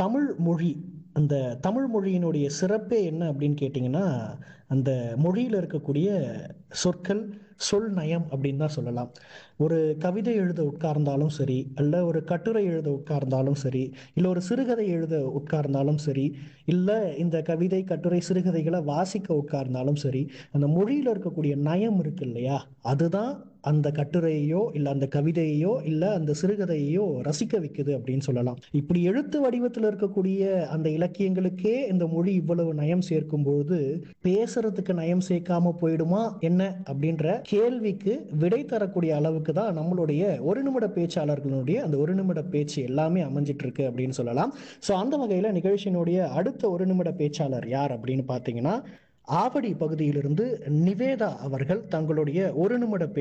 தமிழ் மொழி அந்த தமிழ் மொழியினுடைய சிறப்பே என்ன அப்படின்னு கேட்டிங்கன்னா அந்த மொழியில் இருக்கக்கூடிய சொற்கள் சொல் நயம் அப்படின்னு தான் சொல்லலாம் ஒரு கவிதை எழுத உட்கார்ந்தாலும் சரி அல்ல ஒரு கட்டுரை எழுத உட்கார்ந்தாலும் சரி இல்லை ஒரு சிறுகதை எழுத உட்கார்ந்தாலும் சரி இல்லை இந்த கவிதை கட்டுரை சிறுகதைகளை வாசிக்க உட்கார்ந்தாலும் சரி அந்த மொழியில் இருக்கக்கூடிய நயம் இருக்கு இல்லையா அதுதான் அந்த கட்டுரையோ இல்லை அந்த கவிதையோ இல்லை அந்த சிறுகதையோ ரசிக்க வைக்குது அப்படின்னு சொல்லலாம் இப்படி எழுத்து வடிவத்தில் இருக்கக்கூடிய அந்த இலக்கியங்களுக்கே இந்த மொழி இவ்வளவு நயம் சேர்க்கும் பொழுது பேசுறதுக்கு நயம் சேர்க்காம போயிடுமா என்ன அப்படின்ற கேள்விக்கு விடை தரக்கூடிய அளவுக்கு தான் நம்மளுடைய ஒரு நிமிட பேச்சாளர்களுடைய அந்த ஒரு நிமிட பேச்சு எல்லாமே அமைஞ்சிட்டு இருக்கு அப்படின்னு சொல்லலாம் ஸோ அந்த வகையில் நிகழ்ச்சியினுடைய அடுத்த ஒரு நிமிட பேச்சாளர் யார் அப்படின்னு பார்த்தீங்கன்னா ஆவடி பகுதியிலிருந்து நிவேதா அவர்கள் தங்களுடைய ஒரு நிமிட